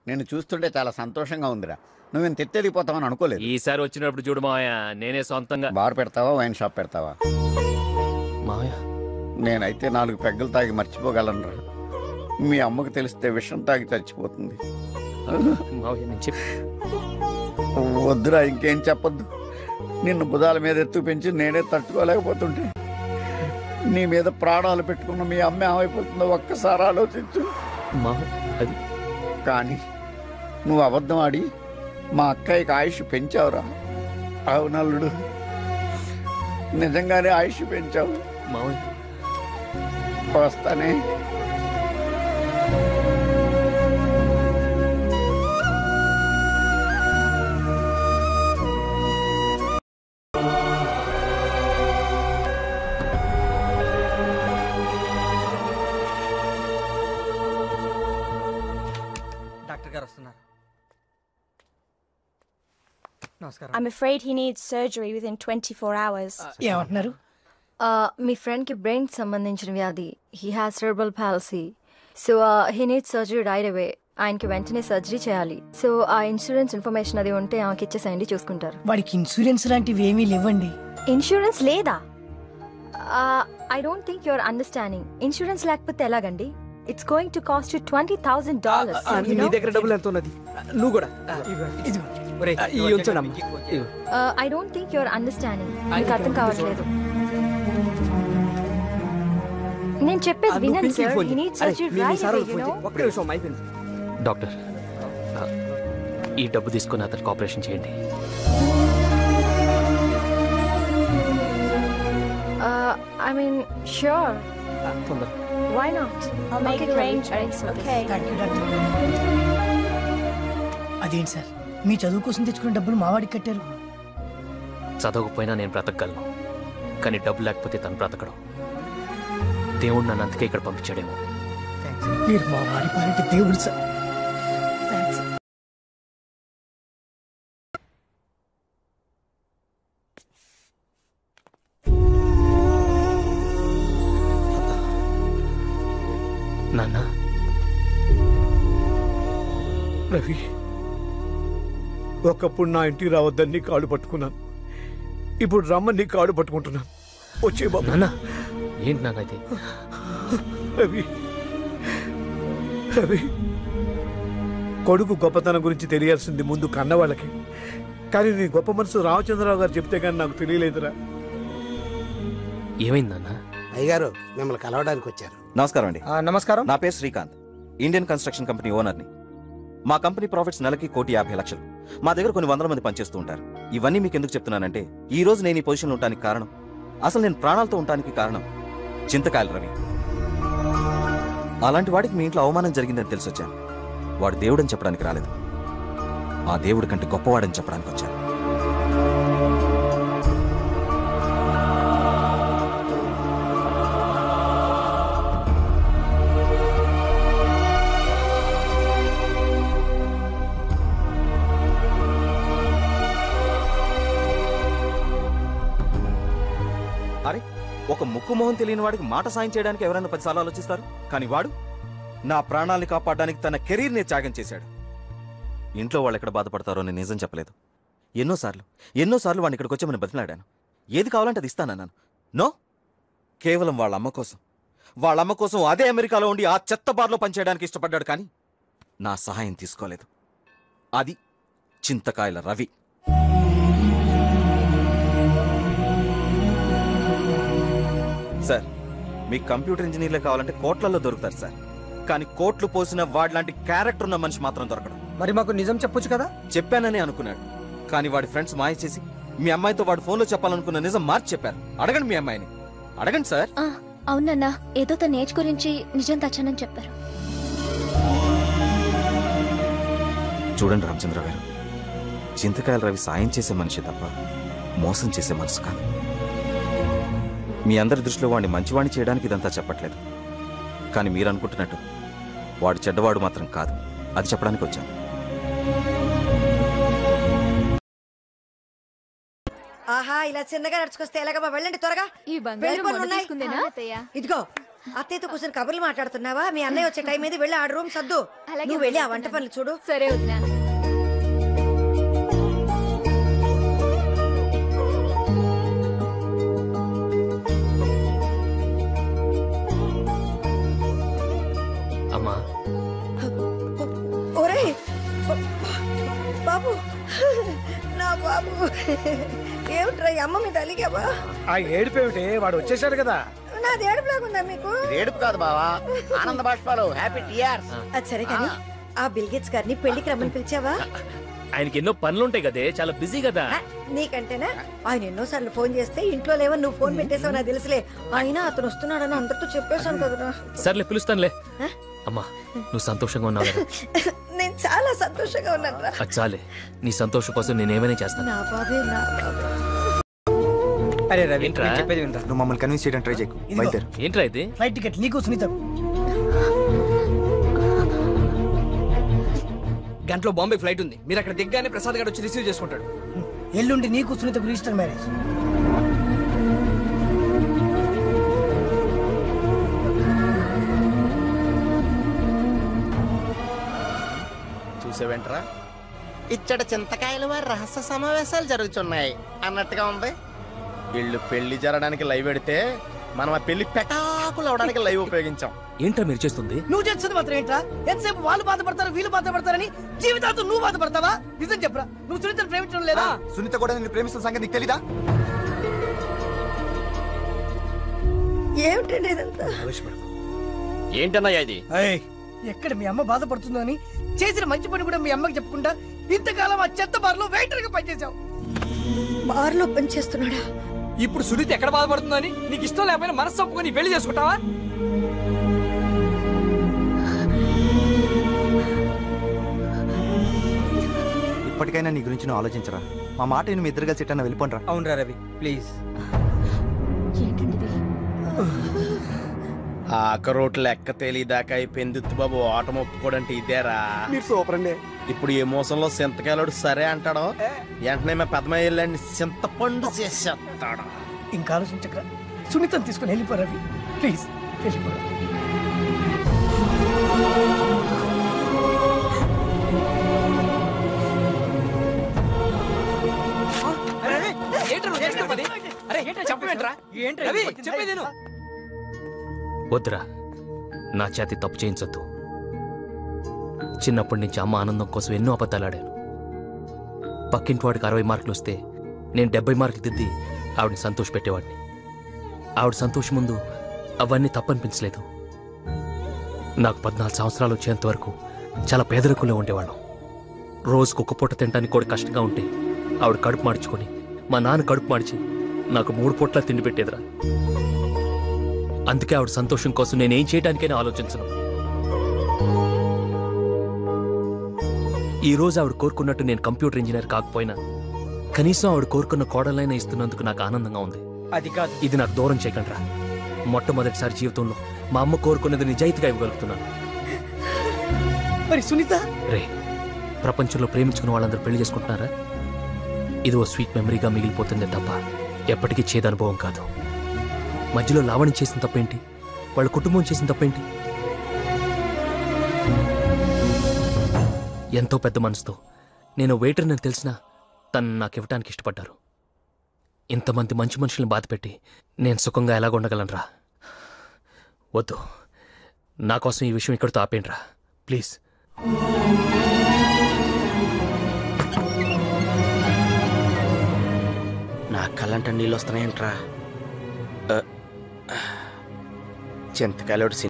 నేను చూస్తుంటే చాలా సంతోషంగా ఉందిరా నువ్వు ఇంత ఎత్తెదిగిపోతావని అనుకోలేదు ఈసారి వచ్చినప్పుడు చూడు మావయ్య నేనే సొంతంగా బార్ పెడతావా వైన్ షాప్ పెడతావా మావయ్య నేనైతే నాలుగు పెగ్గలు తాగి మర్చిపోగలనురా మీ అమ్మకు తెలిస్తే విషం తాగి చచ్చిపోతుంది మావయ్య నేను చెప్పి వద్దురా ఇంకేం చెప్పొద్దు నిన్ను బుధాల మీద ఎత్తు పెంచి నేనే తట్టుకోలేకపోతుంటే నీ మీద ప్రాణాలు పెట్టుకున్న మీ అమ్మ ఏమైపోతుందో ఒక్కసారి ఆలోచించు మావయ్య అది కానీ నువ్వు అబద్ధం ఆడి మా అక్కయ్యకి ఆయుష్ పెంచావురా అవునల్లుడు నిజంగానే ఆయుష్ పెంచావు మావయ్య వస్తానే డాక్టర్ గారు వస్తున్నారు నమస్కారం I'm afraid he needs surgery within 24 hours. ఏమంటున్నారు మీ ఫ్రెండ్కి బ్రెయిన్ సంబంధించిన వ్యాధి he has cerebral palsy so he need surgery right away ఆయనకి వెంటనే సర్జరీ చేయాలి సో ఆ ఇన్సూరెన్స్ ఇన్ఫర్మేషన్ అది ఉంటే ఆమెకి ఇచ్చేసేయండి చూసుకుంటారు వాడికి ఇన్సూరెన్స్ లాంటివి ఏమీ లేవండి ఇన్సూరెన్స్ లేదా I don't think your understanding insurance లేకపోతే ఎలాగండి it's going to cost you twenty thousand ah, నీ డాలర్స్ దగ్గర డబ్బులు ఎంత ఉన్నది నువ్వు కూడా ఇదిగో ఒరేయ్, ఈ ఉంచండమ్మా ఇదిగో. I don't think your understanding మీకు అర్థం కావట్లేదు నేను ఆ, చెప్పేది నువ్వు వినండి పింకీకి సార్ ఫోన్ హీ చేయి. నీడ్ అరే, సర్జరీ మీ- మీ రైట్ సార్ అవే వాళ్ళకి యు ఫోన్ నో చేయి. ఒక్క నిమిషం అయిపోయింది డాక్టర్ ఆ, ఈ డబ్బు తీసుకుని అతనికి ఆపరేషన్ చేయండి ఐ మీన్ ష్యూర్ ఆ, తొందర why not I'll make arrangements, okay? Thank you doctor అదేంటి సార్ మీ చదువు కోసం తెచ్చుకున్న డబ్బులు మావాడికి కట్టారు చదవకపోయినా నేను బ్రతకగలను కానీ డబ్బు లేకపోతే తను బ్రతకడం దేవుడు నన్ను అందుకే ఇక్కడ పంపించాడేమో మీరు మా వాడి పాలిటి దేవుడు సార్ థ్యాంక్స్ నాన్న రవి ఒకప్పుడు నా ఇంటికి రావద్దని నీ కాళ్ళు పట్టుకున్నాను ఇప్పుడు రమ్మని నీ కాళ్ళు పట్టుకుంటున్నాను వచ్చే బాబు నాన్న ఏంటి నాన్న ఇది రవి రవి కొడుకు గొప్పతనం గురించి తెలియాల్సింది ముందు కన్నవాళ్ళకి కానీ నీ గొప్ప మనసు రామచంద్రరావు గారు చెప్తే కానీ నాకు తెలియలేదురా ఏమైంది నాన్న అయ్యగారు మిమ్మల్ని కలవడానికి వచ్చారు నమస్కారం అండి ఆ, నమస్కారం నా పేరు శ్రీకాంత్ ఇండియన్ కన్స్ట్రక్షన్ కంపెనీ ఓనర్ని మా కంపెనీ ప్రాఫిట్స్ నెలకి కోటి యాభై లక్షలు మా దగ్గర కొన్ని వందల మంది పనిచేస్తూ ఉంటారు ఇవన్నీ మీకు ఎందుకు చెప్తున్నానంటే ఈ రోజు నేను ఈ పొజిషన్లో ఉండడానికి కారణం అసలు నేను ప్రాణాలతో ఉండడానికి కారణం చింతకాయల రవి అలాంటి వాడికి మీ ఇంట్లో అవమానం జరిగిందని తెలిసొచ్చాను వాడు దేవుడని చెప్పడానికి రాలేదు ఆ దేవుడి కంటే గొప్పవాడని చెప్పడానికి వచ్చాను అరే ఒక ముక్కు మొహం తెలియని వాడికి మాట సాయం చేయడానికి ఎవరైనా పదిసార్లు ఆలోచిస్తారు కానీ వాడు నా ప్రాణాల్ని కాపాడడానికి తన కెరీర్ని త్యాగం చేశాడు ఇంట్లో వాళ్ళు ఎక్కడ బాధపడతారో నేను నిజం చెప్పలేదు ఎన్నోసార్లు ఎన్నోసార్లు వాడిని ఇక్కడికి వచ్చామని బతిలాడాను ఏది కావాలంటే అది ఇస్తానన్నాను నో కేవలం వాళ్ళ అమ్మ కోసం వాళ్ళ అమ్మ కోసం అదే అమెరికాలో ఉండి ఆ చెత్త బార్లో పనిచేయడానికి ఇష్టపడ్డాడు కానీ నా సహాయం తీసుకోలేదు అది చింతకాయల రవి సార్ మీకు కంప్యూటర్ ఇంజనీర్లే కావాలంటే కోట్లలో దొరుకుతారు సార్ కానీ కోట్లు పోసిన వాడిలాంటి క్యారెక్టర్ ఉన్న మనిషి మాత్రం దొరకడం మరి మాకు నిజం చెప్పొచ్చు కదా చెప్పానని అనుకున్నాడు కానీ వాడి ఫ్రెండ్స్ మాయ చేసి మీ అమ్మాయితో వాడు ఫోన్లో చెప్పాలనుకున్న నిజం మార్చి చెప్పారు అడగండి మీ అమ్మాయిని అడగండి సార్ ఆ, అవునన్నా ఏదో తన ఏజ్ గురించి నిజం తచ్చనని చెప్పారు చూడండి రామచంద్ర గారు చింతకాయల రవి సాయం చేసే మనిషి తప్ప మోసం చేసే మనసు కాదు మీ అందరి దృష్టిలో వాడిని మంచివాణ్ణి చేయడానికి ఇదంతా చెప్పట్లేదు కానీ మీరు అనుకుంటున్నట్టు వాడు చెడ్డవాడు మాత్రం కాదు అది చెప్పడానికి వచ్చాను ఆహా ఇలా చిన్నగా నడుచుకొస్తే ఎలాగమ్మా వెళ్ళండి త్వరగా ఈ వెళ్ళి పనులు ఉన్నాయి. తీసుకుందేనా ఇదిగో అత్తయ్యతో కూర్చొని కబుర్లు మాట్లాడుతున్నావా మీ అన్నయ్య వచ్చే టైం ఏది వెళ్ళి ఆడ రూమ్ సర్దు నువ్వు వెళ్ళి ఆ వంట పనులు చూడు సరే వదినా అమ్మా ఒరేయ్ బాబు నా బాబు ఏమిట్రా ఈ అమ్మ మీద అలిగావా ఆ ఏడిపేమిటి వాడు వచ్చేసాడు కదా నాది ఏడుపులాగుందా మీకు ఏడుపు కాదు బావా ఆనంద బాష్పాలు హ్యాపీ టీయర్స్ అది సరే కానీ ఆ బిల్గేట్స్ గారిని పెళ్లికి రమ్మని పిలిచావా ఆయనకి ఎన్నో పనులు ఉంటాయి కదే చాలా బిజీ కదా ఆ, నీకంటేనా ఆయన ఎన్నోసార్లు ఫోన్ చేస్తే ఇంట్లో లేవని నువ్వు ఫోన్ పెట్టేసావు నాకు తెలుసులే అయినా అతను వస్తున్నాడని అందరితో చెప్పేశాను కదరా సర్లే పిలుస్తానులే అమ్మా నువ్వు సంతోషంగా ఉన్నావు కదా నేను చాలా సంతోషంగా ఉన్నాను రా అది చాలే నీ సంతోషం కోసం నేను ఏమైనా చేస్తాను నా బాబే నా బాబే అరే రవి ఏంట్రా? నేను చెప్పేది వినరా నువ్వు మమ్మల్ని కన్విన్స్ చేయడానికి ట్రై చేయకు ఇదిగో. బయలుదేరు ఏంట్రా ఇది ఫ్లైట్ టికెట్ నీకు సునీతకు గంటలో బాంబే ఫ్లైట్ ఉంది మీరు అక్కడ దిగ్గానే ప్రసాద్ గారు వచ్చి రిసీవ్ చేసుకుంటాడు ఎల్లుండి నీకు సునీతకు రిజిస్టర్ మ్యారేజ్ చూసేవేంట్రా ఇచ్చట చింతకాయల వారి రహస్య సమావేశాలు జరుగుతున్నాయి అన్నట్టుగా ఉంది వీళ్ళు పెళ్లి జరగడానికి లైవ్ పెడితే మనం ఆ పెళ్లి పెటాకులు అవడానికి లైవ్ ఉపయోగించాం ఏంట్రా మీరు చేస్తుంది నువ్వు చేస్తుంది మాత్రం ఏంట్రా ఎంతసేపు వాళ్ళు బాధపడతారు వీళ్ళు బాధపడతారని జీవితాంతం నువ్వు బాధపడతావా నిజం చెప్పరా నువ్వు సునీతను ప్రేమించడం లేదా సునీత కూడా నేను ప్రేమిస్తున్న సంగతి నీకు తెలీదా ఏమిటండి ఇదంతా ఏంటన్నయ్య ఇది ఎక్కడ మీ అమ్మ బాధపడుతుందో అని చేసిన మంచి పని కూడా మీ అమ్మకి చెప్పకుండా ఇంతకాలం ఆ చెత్త బార్లో వెయిటర్ గా పనిచేసావు బార్లో పనిచేస్తున్నాడా ఇప్పుడు సునీత ఎక్కడ బాధపడుతుందని నీకు ఇష్టం లేకపోయినా మనసు ఒప్పుకొని పెళ్లి చేసుకుంటావా ఇప్పటికైనా నీ గురించి నువ్వు ఆలోచించరా మా మాట నేను మీ ఇద్దరు కలిసి ఎట్టన్నా వెళ్ళిపోండ్రా అవునరా రవి ప్లీజ్ ఆకరోటు లెక్క తేలిదాకా అయిపోయింది బాబు ఓటం ఒప్పుకోడంటే ఇదేరా మీరు సూపర్ అండి ఇప్పుడు ఏ మోసంలో సింతకాయలోడు సరే అంటాడో వెంటనే మా పెద్దమయ్య వెళ్ళండి చింతపండు చేసేస్తాడు ఇంకా ఆలోచించకరా సునీతను తీసుకుని వెళ్ళిపో రవి ప్లీజ్ వెళ్ళిపో అరే రవి ఏంట్రా నువ్వు చేసిన పని అరే ఏంట్రా చెప్పవేంట్రా ఏంట్రా రవి చెప్పేది నేను వద్దురా నా చేతి తప్పు చేయించొద్దు చిన్నప్పటి నుంచి అమ్మ ఆనందం కోసం ఎన్నో అబద్ధాలు ఆడాను పక్కింటి వాడికి అరవై మార్కులు వస్తే నేను డెబ్బై మార్కులు దిద్ది ఆవిడని సంతోష పెట్టేవాడిని ఆవిడ సంతోషం ముందు అవన్నీ తప్పనిపించలేదు నాకు పద్నాలుగు సంవత్సరాలు వచ్చేంత వరకు చాలా పేదరికంలో ఉండేవాళ్ళం రోజుకు ఒక్క పూట తినడానికి కూడా కష్టంగా ఉంటే ఆవిడ కడుపు మార్చుకొని మా నాన్న కడుపు మార్చి నాకు మూడు పూట్ల తిండి పెట్టేదిరా అందుకే ఆవిడ సంతోషం కోసం నేనేం చేయడానికైనా ఆలోచించను ఈ రోజు ఆవిడ కోరుకున్నట్టు నేను కంప్యూటర్ ఇంజనీర్ కాకపోయినా కనీసం ఆవిడ కోరుకున్న కోడలైనా ఇస్తున్నందుకు నాకు ఆనందంగా ఉంది అది కాదు ఇది నాకు దూరం చేయకండి రా మొట్టమొదటిసారి జీవితంలో మా అమ్మ కోరుకున్నది నిజాయితీగా ఇవ్వగలుగుతున్నాను మరి సునీత రే ప్రపంచంలో ప్రేమించుకున్న వాళ్ళందరూ పెళ్లి చేసుకుంటున్నారా ఇది ఓ స్వీట్ మెమరీగా మిగిలిపోతుందే తప్ప ఎప్పటికీ చేదనుభవం కాదు మధ్యలో లావణి చేసిన తప్పేంటి వాళ్ళ కుటుంబం చేసిన తప్పేంటి ఎంతో పెద్ద మనసుతో నేను వెయిటర్ అని తెలిసినా తను నాకు ఇవ్వటానికి ఇష్టపడ్డారు ఇంతమంది మంచి మనుషుల్ని బాధపెట్టి నేను సుఖంగా ఎలాగ ఉండగలనరా వద్దు నా కోసం ఈ విషయం ఇక్కడితో ఆపేంట్రా ప్లీజ్ నా కళ్ళంట నీళ్ళు వస్తున్నాయంట్రా చింతకాయలోడు